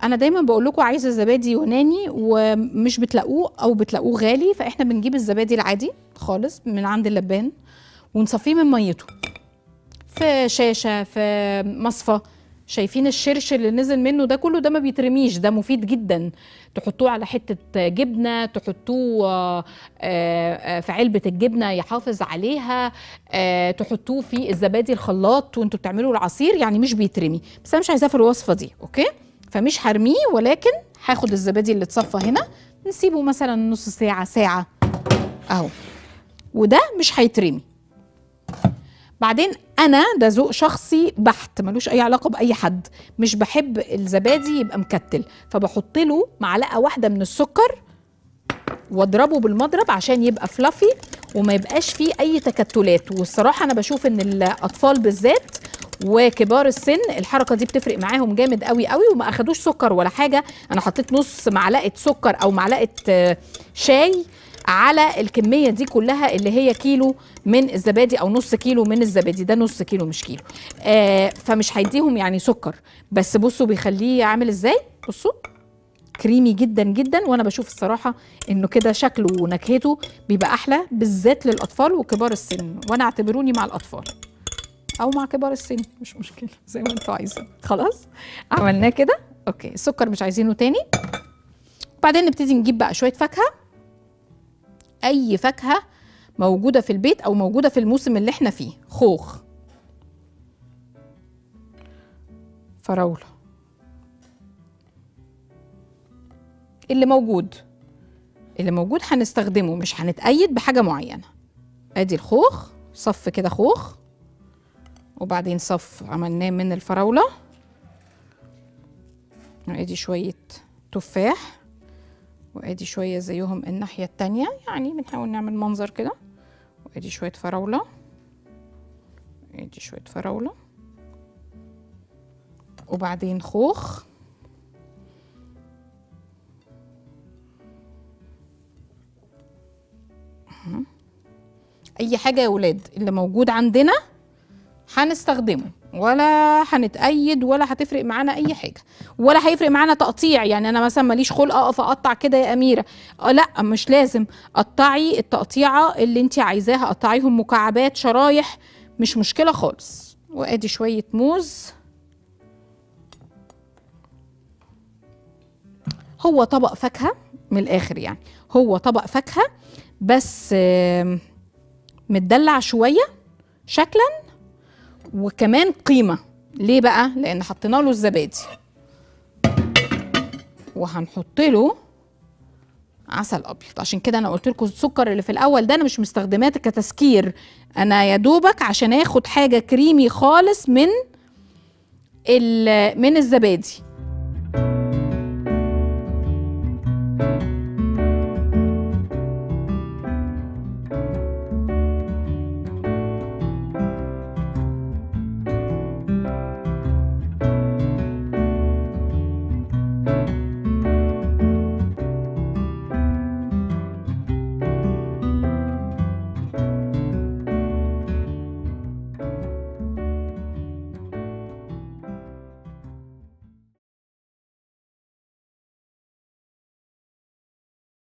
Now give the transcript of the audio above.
انا دايما بقول لكم عايزه زبادي يوناني ومش بتلاقوه او بتلاقوه غالي فاحنا بنجيب الزبادي العادي خالص من عند اللبان ونصفيه من ميته في شاشه في مصفى شايفين الشرش اللي نزل منه ده كله ده ما بيترميش ده مفيد جدا تحطوه على حته جبنه تحطوه آه، آه، في علبه الجبنه يحافظ عليها آه، تحطوه في الزبادي الخلاط وانتوا بتعملوا العصير يعني مش بيترمي بس انا مش عايزاه في الوصفه دي اوكي فمش هرميه ولكن هاخد الزبادي اللي اتصفى هنا نسيبه مثلا نص ساعه ساعه اهو وده مش هيترمي بعدين انا ده ذوق شخصي بحت ملوش اي علاقه باي حد مش بحب الزبادي يبقى مكتل فبحط له معلقه واحده من السكر واضربه بالمضرب عشان يبقى فلافي وما يبقاش فيه اي تكتلات والصراحه انا بشوف ان الاطفال بالذات وكبار السن الحركه دي بتفرق معاهم جامد قوي قوي وما اخدوش سكر ولا حاجه انا حطيت نص معلقه سكر او معلقه آه، شاي على الكميه دي كلها اللي هي كيلو من الزبادي او نص كيلو من الزبادي ده نص كيلو مش كيلو آه فمش هيديهم يعني سكر بس بصوا بيخليه عامل ازاي بصوا كريمي جدا جدا وانا بشوف الصراحه انه كده شكله ونكهته بيبقى احلى بالذات للاطفال وكبار السن وانا اعتبروني مع الاطفال او مع كبار السن مش مشكله زي ما انتوا عايزين خلاص عملناه كده اوكي السكر مش عايزينه تاني بعدين نبتدي نجيب بقى شويه فاكهه اي فاكهه موجوده في البيت او موجوده في الموسم اللي احنا فيه خوخ فراوله اللي موجود اللي موجود هنستخدمه مش هنتأيد بحاجه معينه ادي الخوخ صف كده خوخ وبعدين صف عملناه من الفراوله ادي شويه تفاح وادي شويه زيهم الناحيه التانية يعني بنحاول نعمل منظر كده وادي شويه فراوله ادي شويه فراوله وبعدين خوخ أهو. اي حاجه يا ولاد اللي موجود عندنا هنستخدمه ولا هنتأيد ولا هتفرق معانا اي حاجه ولا هيفرق معانا تقطيع يعني انا مثلا ماليش خلق اقف اقطع كده يا اميره آه لا مش لازم قطعي التقطيعه اللي انت عايزاها قطعيهم مكعبات شرايح مش مشكله خالص وادي شويه موز هو طبق فاكهه من الاخر يعني هو طبق فاكهه بس آم، متدلع شويه شكلا وكمان قيمه ليه بقى لان حطينا له الزبادي وهنحط له عسل ابيض عشان كده انا قلت لكم السكر اللي في الاول ده انا مش مستخدماه كتسكير انا يا دوبك عشان اخد حاجه كريمي خالص من ال- من الزبادي